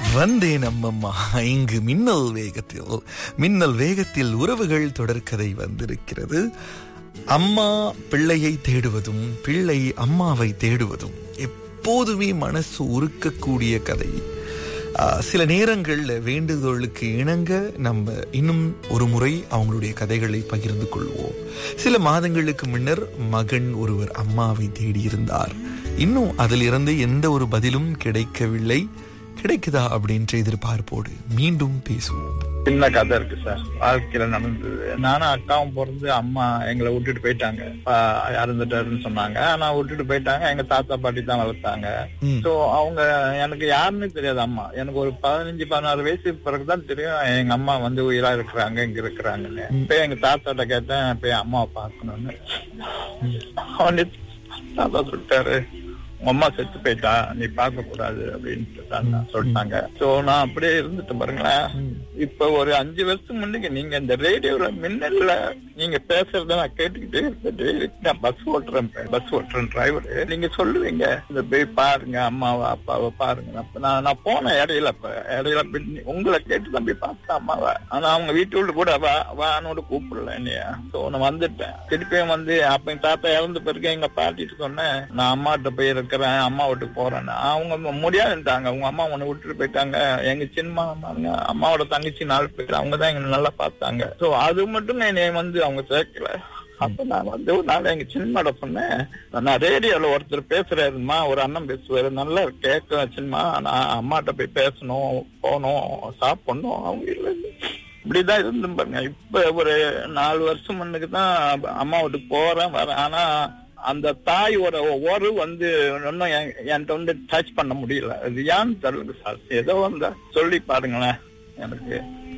வந்தேன் அம்மம்மா இங்கு மின்னல் வேகத்தில் மின்னல் வேகத்தில் உறவுகள் தொடர்கதை வந்திருக்கிறது அம்மா பிள்ளையை தேடுவதும் பிள்ளை அம்மாவை தேடுவதும் எப்போதுமே மனசு உருக்கக்கூடிய கதை ஆ, சில நேரங்கள்ல வேண்டுதலுக்கு இணங்க நம்ம இன்னும் ஒரு முறை அவங்களுடைய கதைகளை பகிர்ந்து கொள்வோம் சில மாதங்களுக்கு முன்னர் மகன் ஒருவர் அம்மாவை தேடியிருந்தார் இன்னும் அதிலிருந்து எந்த ஒரு பதிலும் கிடைக்கவில்லை கிடைக்குதா அப்படின்ற எதிர்பார்ப்போடு மீண்டும் பேசுவோம் சின்ன கதை இருக்கு சார் வாழ்க்கையில நடந்தது நானும் அக்காவும் பிறந்து அம்மா எங்களை விட்டுட்டு போயிட்டாங்க அப்பா இறந்துட்டாருன்னு சொன்னாங்க ஆனா விட்டுட்டு போயிட்டாங்க எங்க தாத்தா பாட்டி தான் வளர்த்தாங்க ம். சோ அவங்க எனக்கு யாருன்னு தெரியாது அம்மா எனக்கு ஒரு பதினஞ்சு பதினாறு வயசு பிறகுதான் தெரியும் எங்க அம்மா வந்து உயிரா இருக்கிறாங்க இங்க இருக்கிறாங்கன்னு இப்ப எங்க தாத்தாட்ட கேட்டேன் போய் அம்மாவை பார்க்கணும்னு அவனே தாத்தா சொல்லிட்டாரு உங்க அம்மா செத்து போயிட்டா நீ பார்க்க கூடாது அப்படின்ட்டு தான் சொல்லிட்டாங்க சோ நான் அப்படியே இருந்துட்டு பாருங்களேன் இப்ப ஒரு அஞ்சு வருஷம் முன்னுக்கு நீங்க இந்த ரேடியோல மின்னல்ல நீங்க பேசுறத நான் கேட்டுக்கிட்டே இருந்தேன் நான் பஸ் ஓட்டுறேன் பஸ் ஓட்டுறேன் டிரைவர் நீங்க சொல்லுவீங்க இந்த போய் பாருங்க அம்மாவை அப்பாவை பாருங்க அப்ப நான் நான் போனேன் இடையில அப்ப இடையில பின்னி- உங்களை கேட்டு தான் போய் பார்த்தேன் அம்மாவை ஆனா அவங்க வீட்டுள்ள கூட வா வானோட கூப்பிடல என்னைய சோ நான் வந்துட்டேன் திருப்பியும் வந்து அப்ப எங்க தாத்தா இறந்த பிறகு எங்க பாட்டிட்டு சொன்னேன் நான் அம்மாட்ட போய் இருக்கிறேன் அம்மா வீட்டுக்கு போறேன்னு அவங்க முடியாதுட்டாங்க அவங்க அம்மா உன்னை விட்டுட்டு போயிட்டாங்க எங்க சின்ன மாமாங்க அம்மாவோட தங்கச்சி நாலு பேர் அவங்க தான் எங்க நல்லா பார்த்தாங்க சோ அது மட்டும் என்னை வந்து அவங்க சேர்க்கல அப்ப நான் வந்து ஒரு நாள் எங்க சின்னோட சொன்னேன் நான் ரேடியோல ஒருத்தர் பேசுறாருமா ஒரு அண்ணன் பேசுவாரு நல்லா கேட்க சின்னமா நான் அம்மாட்ட போய் பேசணும் போகணும் சாப்பிடணும் அவங்க இல்லை இப்படிதான் இருந்து பாருங்க இப்ப ஒரு நாலு வருஷம் முன்னுக்கு தான் அம்மா வீட்டுக்கு போறேன் வரேன் ஆனா அந்த தாயோட ஒரு வந்து இன்னும் என்- என்கிட்ட வந்து டச் பண்ண முடியல அது ஏன்னு தெரியல சார் ஏதோ வந்து சொல்லி பாருங்களேன் எனக்கு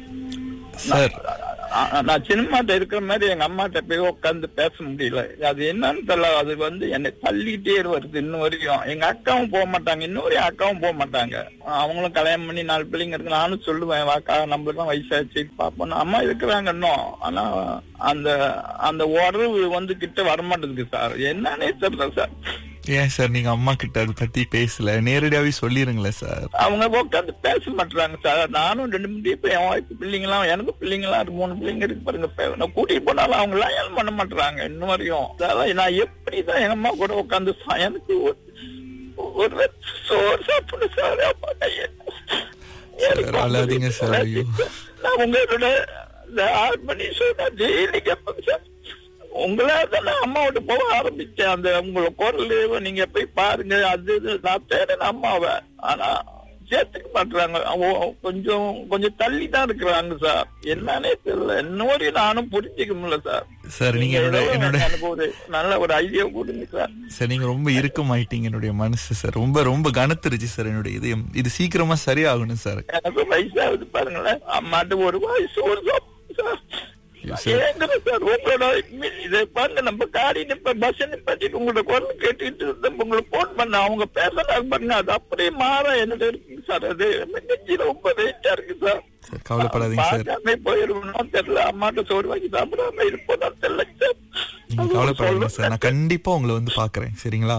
சார் ஆ- நான் சினிமாட்ட இருக்கிற மாதிரி எங்க அம்மாட்ட போய் உட்காந்து பேச முடியல அது என்னன்னு தெரியல அது வந்து என்னை தள்ளிட்டே வருது இன்னும் வரைக்கும் எங்க அக்காவும் போக மாட்டாங்க இன்னொரு அக்காவும் போக மாட்டாங்க அவங்களும் கல்யாணம் பண்ணி நாலு பிள்ளைங்க இருக்கு நானும் சொல்லுவேன் வாக்கா நம்மளுக்கு தான் வயசாச்சு பாப்போம் அம்மா இருக்கிறாங்க இன்னும் ஆனா அந்த அந்த உறவு வந்து கிட்ட வரமாட்டேங்குது சார் என்னன்னே தெரியல சார் ஏன் சார் நீங்க அம்மா கிட்ட அதை பத்தி பேசல நேரடியாவே சொல்லிருங்களேன் சார் அவங்க உட்காந்து பேச மாட்டாங்க சார் நானும் ரெண்டு மூணு இப்ப என் வாய்ப்பு பிள்ளைங்களாம் எனக்கு பிள்ளைங்களாம் இருக்கு மூணு பிள்ளைங்க இருக்கு பாருங்க இப்ப நான் கூட்டிட்டு போனாலும் அவங்க எல்லாம் ஏன் பண்ண மாட்டாங்க இன்னும் வரையும் அதாவது நான் எப்படிதான் எங்க அம்மா கூட உட்காந்து எனக்கு ஒரு ஒரு சோறு சாப்பிடு சார் அப்பா கையில். எனக்கு சார், அழாதீங்க சார், ஐயோ. நான் உங்களோட இந்த ஆறு மணி ஷோ நான் டெய்லி கேட்பேன் சார் உங்களா தான் நான் அம்மா விட்டு போக ஆரம்பிச்சேன் அந்த உங்களோட குரல் நீங்க போய் பாருங்க அது இது நான் தேடின அம்மாவை ஆனா சேர்த்துக்க மாட்டாங்க கொஞ்சம் கொஞ்சம் தள்ளி தான் இருக்கிறாங்க சார் என்னன்னே தெரியல இன்னும் வரையும் நானும் புரிஞ்சுக்க முடியல சார் சார் நீங்க என்னோட ஏதோ என்னோட எனக்கு ஒரு நல்ல ஒரு ஐடியா கொடுங்க சார் சார் நீங்க ரொம்ப இறுக்கமாயிட்டீங்க என்னுடைய மனசு சார் ரொம்ப ரொம்ப கனத்துருச்சு சார் என்னுடைய இதயம் இது சீக்கிரமா சரியாகணும் சார் எனக்கு வயசாகுது பாருங்களேன் அம்மாட்ட ஒரு வயசு ஒரு சாப்பிடு சார் Yes, sir. ஏங்குது சார் உங்களோட இதை பாருங்க நம்ம காடி நிப்ப பஸ் நிப்பாட்டிட்டு உங்களோட குரல் கேட்டுக்கிட்டு இருந்த உங்களை போன் பண்ண அவங்க பேசுறாங்க பாருங்க அது அப்படியே மாற என்னோட இருக்குங்க சார் அது நெஞ்சு ரொம்ப வெயிட்டா இருக்கு சார் சார் கவலைப்படாதீங்க சார் பார்க்காம போயிருக்கணும் தெரியல அம்மாட்ட சோறு வாங்கி சாப்பிடாம இருப்போம் தெரியல சார் நீங்க கவலைப்படாதீங்க சார் நான் கண்டிப்பா உங்களை வந்து பாக்குறேன் சரிங்களா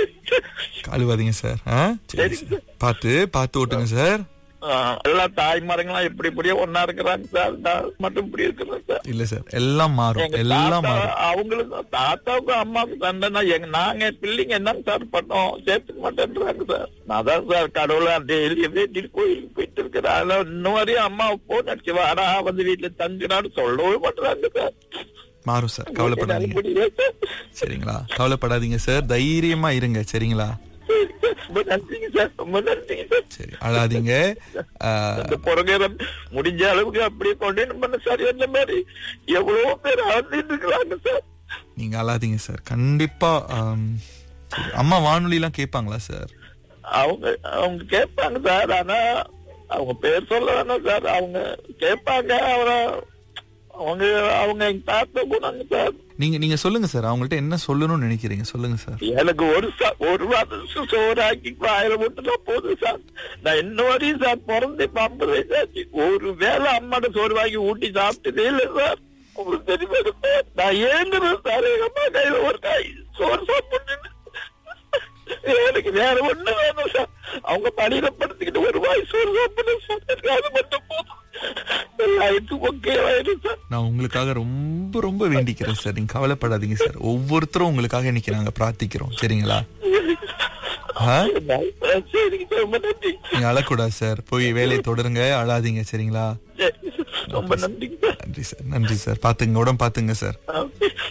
கழுவாதீங்க சார் ஆ சரி சார் பார்த்து பார்த்து ஓட்டுங்க சார் ஆஹ், எல்லா தாய்மாரங்களும் எப்படி இப்படியே ஒன்னா இருக்கிறாங்க சார் நான் மட்டும் இப்படி இருக்கிறேன் சார் இல்ல சார் எல்லாம் மாறும் எங்க எல்லாம் தாத்தா, மாறும் அவங்களுக்கு தாத்தாவுக்கும் அம்மாவுக்கும் சண்டைனா எங்க நாங்க பிள்ளைங்க என்னன்னு சார் பண்ணோம் சேர்த்துக்க மாட்டேன்றாங்க சார் நான் தான் சார் கடவுளா டெய்லி வேண்டிட்டு கோயிலுக்கு போயிட்டு இருக்கிறேன் அதெல்லாம் இன்னும் வரையும் அம்மா போன் அடிச்சு வாடா வந்து வீட்டுல தங்குறான்னு சொல்லவே மாட்டாங்க சார் மாறும் சார் கவலைப்படாதீங்க முடியல சார் சரிங்களா கவலைப்படாதீங்க சார் தைரியமா இருங்க சரிங்களா சரி சார். ரொம்ப நன்றிங்க சார் ரொம்ப நன்றிங்க சார் சரி அழாதீங்க ஆ, அந்த புறகேரம் முடிஞ்ச அளவுக்கு அப்படியே கொண்டு பண்ண சார் என்ன மாதிரி எவ்வளவோ பேர் அழுந்துட்டு இருக்கிறாங்க சார் நீங்க அழாதீங்க சார் கண்டிப்பா ஆம், சரி. அம்மா வானொலி எல்லாம் கேட்பாங்களா சார் அவங்க அவங்க கேட்பாங்க சார் ஆனா அவங்க பேர் சொல்ல வேணாம் சார் அவங்க கேட்பாங்க அவர அவங்க அவங்க எங்க தாத்தா போனாங்க சார் நீங்க நீங்க சொல்லுங்க சார் அவங்கள்ட்ட என்ன சொல்லணும்னு நினைக்கிறீங்க சொல்லுங்க சார் எனக்கு ஒரு சா- ஒரு வருஷம் சோறாக்கி ஆயிரம் விட்டுனா போதும் சார் நான் இன்ன வரையும் சார் பிறந்து இப்ப ஐம்பது வயசாச்சு ஒரு வேளை அம்மாட்ட சோறு வாங்கி ஊட்டி சாப்பிட்டதே இல்லை சார் உங்களுக்கு தெரியுமா சார் நான் ஏங்குறேன் சார் எங்க அம்மா கையில ஒரு காய் சோறு சாப்பிட்டு எனக்கு வேற ஒண்ணு வேணும் சார் அவங்க பணியில படுத்துக்கிட்டு ஒரு வாய்ஸ் ஒரு சாப்பிடணும் சார் எனக்கு அது மட்டும் போதும் எல்லாருக்கும் ஓகே ஆயிடும் சார் சார் நான் உங்களுக்காக ரொம்ப ரொம்ப வேண்டிக்கிறேன் சார் நீங்க கவலைப்படாதீங்க சார் ஒவ்வொருத்தரும் உங்களுக்காக இன்னைக்கு நாங்க பிரார்த்திக்கிறோம் சரிங்களா ஆ? சரிங்க சார் ரொம்ப நன்றி நீங்க அழக்கூடாது சார் போய் வேலையை தொடருங்க அழாதீங்க சரிங்களா சரி, ரொம்ப நன்றிங்க சார் நன்றி சார் நன்றி சார் பாத்துங்க உடம்பு பாத்துங்க சார் ஆ.